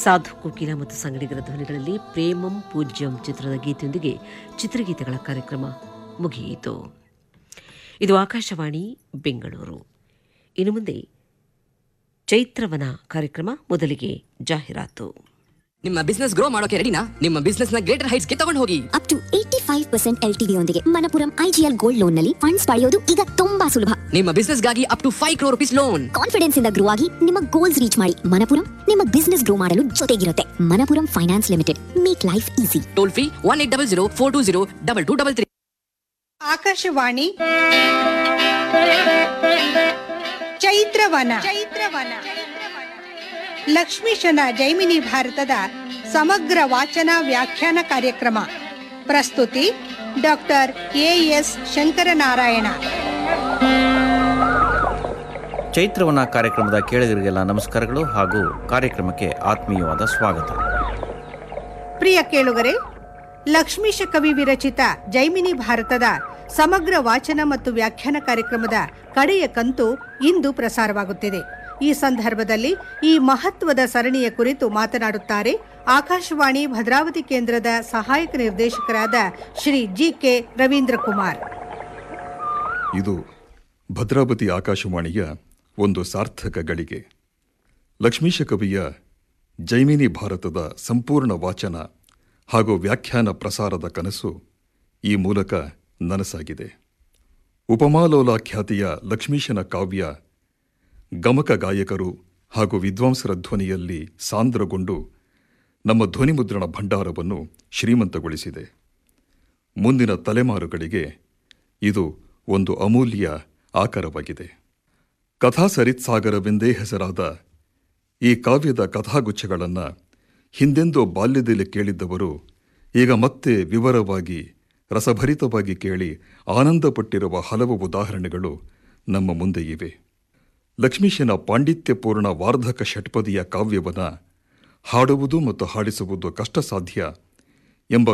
ಸಾಧು ಕೋಕಿಲ ಮತ್ತು ಸಂಗಡಿಗರ ಧ್ವನಿಗಳಲ್ಲಿ ಪ್ರೇಮಂ ಪೂಜ್ಯಂ ಚಿತ್ರದ ಗೀತೆಯೊಂದಿಗೆ ಚಿತ್ರಗೀತೆಗಳ ಕಾರ್ಯಕ್ರಮ ಮುಗಿಯಿತು ಇದು ಆಕಾಶವಾಣಿ ಬೆಂಗಳೂರು ಇನ್ನು ಮುಂದೆ ಚೈತ್ರವನ ಕಾರ್ಯಕ್ರಮ ಮೊದಲಿಗೆ ಜಾಹೀರಾತು ನಿಮ್ಮ ಬಿಸ್ನೆಸ್ ಗ್ರೋ ಮಾಡೋಕೆ ರೆಡಿನಾ ನಿಮ್ಮ ಬಿಸ್ನೆಸ್ ನ ಗ್ರೇಟರ್ ಹೈಟ್ಸ್ ಗೆ ತಗೊಂಡು ಹೋಗಿ up to eighty five percent L TD ಯೊಂದಿಗೆ ಮನಪುರಂ ಐಜಿಎಲ್ ಗೋಲ್ಡ್ ಲೋನ್ ನಲ್ಲಿ ಫಂಡ್ಸ್ ಪಡೆಯೋದು ಈಗ ತುಂಬಾ ಸುಲಭ ನಿಮ್ಮ ಬಿಸ್ನೆಸ್ ಗಾಗಿ up to five crore rupees loan confidence ಇಂದ ಗ್ರೋ ಆಗಿ ನಿಮ್ಮ ಗೋಲ್ಸ್ ರೀಚ್ ಮಾಡಿ ಮನಪುರಂ ನಿಮ್ಮ ಬಿಸ್ನೆಸ್ ಗ್ರೋ ಮಾಡಲು ಜೊತೆಗಿರುತ್ತೆ Manappuram finance limited make life easy toll free one eight double zero four two zero double two double three Akashvani Chaitravana Chaitravana ಲಕ್ಷ್ಮೀಶನ ಜೈಮಿನಿ ಭಾರತದ ಸಮಗ್ರ ವಾಚನ ವ್ಯಾಖ್ಯಾನ ಕಾರ್ಯಕ್ರಮ ಪ್ರಸ್ತುತಿ ಡಾಕ್ಟರ್ ಎ ಎಸ್ ಶಂಕರನಾರಾಯಣ ಚೈತ್ರವನ ಕಾರ್ಯಕ್ರಮದ ಕೇಳಿಗರಿಗೆಲ್ಲ ನಮಸ್ಕಾರಗಳು ಹಾಗೂ ಕಾರ್ಯಕ್ರಮಕ್ಕೆ ಆತ್ಮೀಯವಾದ ಸ್ವಾಗತ ಪ್ರಿಯ ಕೇಳುಗರೆ ಲಕ್ಷ್ಮೀಶ ಕವಿ ವಿರಚಿತ ಜೈಮಿನಿ ಭಾರತದ ಸಮಗ್ರ ವಾಚನ ಮತ್ತು ವ್ಯಾಖ್ಯಾನ ಕಾರ್ಯಕ್ರಮದ ಕಡೆಯ ಕಂತು ಇಂದು ಪ್ರಸಾರವಾಗುತ್ತಿದೆ ಈ ಸಂದರ್ಭದಲ್ಲಿ ಈ ಮಹತ್ವದ ಸರಣಿಯ ಕುರಿತು ಮಾತನಾಡುತ್ತಾರೆ ಆಕಾಶವಾಣಿ ಭದ್ರಾವತಿ ಕೇಂದ್ರದ ಸಹಾಯಕ ನಿರ್ದೇಶಕರಾದ ಶ್ರೀ ಜಿ ಕೆ ರವೀಂದ್ರ ಕುಮಾರ್ ಇದು ಭದ್ರಾವತಿ ಆಕಾಶವಾಣಿಯ ಒಂದು ಸಾರ್ಥಕ ಗಳಿಗೆ ಲಕ್ಷ್ಮೀಶ ಕವಿಯ ಜೈಮಿನಿ ಭಾರತದ ಸಂಪೂರ್ಣ ವಾಚನ ಹಾಗೂ ವ್ಯಾಖ್ಯಾನ ಪ್ರಸಾರದ ಕನಸು ಈ ಮೂಲಕ ನನಸಾಗಿದೆ ಉಪಮಾಲೋಲ ಖ್ಯಾತಿಯ ಲಕ್ಷ್ಮೀಶನ ಕಾವ್ಯ ಗಮಕ ಗಾಯಕರು ಹಾಗೂ ವಿದ್ವಾಂಸರ ಧ್ವನಿಯಲ್ಲಿ ಸಾಂದ್ರಗೊಂಡು ನಮ್ಮ ಧ್ವನಿಮುದ್ರಣ ಭಂಡಾರವನ್ನು ಶ್ರೀಮಂತಗೊಳಿಸಿದೆ ಮುಂದಿನ ತಲೆಮಾರುಗಳಿಗೆ ಇದು ಒಂದು ಅಮೂಲ್ಯ ಆಕರವಾಗಿದೆ ಕಥಾ ಸರಿತ್ಸಾಗರವೆಂದೇ ಹೆಸರಾದ ಈ ಕಾವ್ಯದ ಕಥಾಗುಚ್ಛಗಳನ್ನು ಹಿಂದೆಂದೋ ಬಾಲ್ಯದಲ್ಲಿ ಕೇಳಿದ್ದವರು ಈಗ ಮತ್ತೆ ವಿವರವಾಗಿ ರಸಭರಿತವಾಗಿ ಕೇಳಿ ಆನಂದಪಟ್ಟಿರುವ ಹಲವು ಉದಾಹರಣೆಗಳು ನಮ್ಮ ಮುಂದೆ ಇವೆ ಲಕ್ಷ್ಮೀಶನ ಪಾಂಡಿತ್ಯಪೂರ್ಣ ವಾರ್ಧಕ ಷಟ್ಪದಿಯ ಕಾವ್ಯವನ್ನ ಹಾಡುವುದು ಮತ್ತು ಹಾಡಿಸುವುದು ಕಷ್ಟ ಸಾಧ್ಯ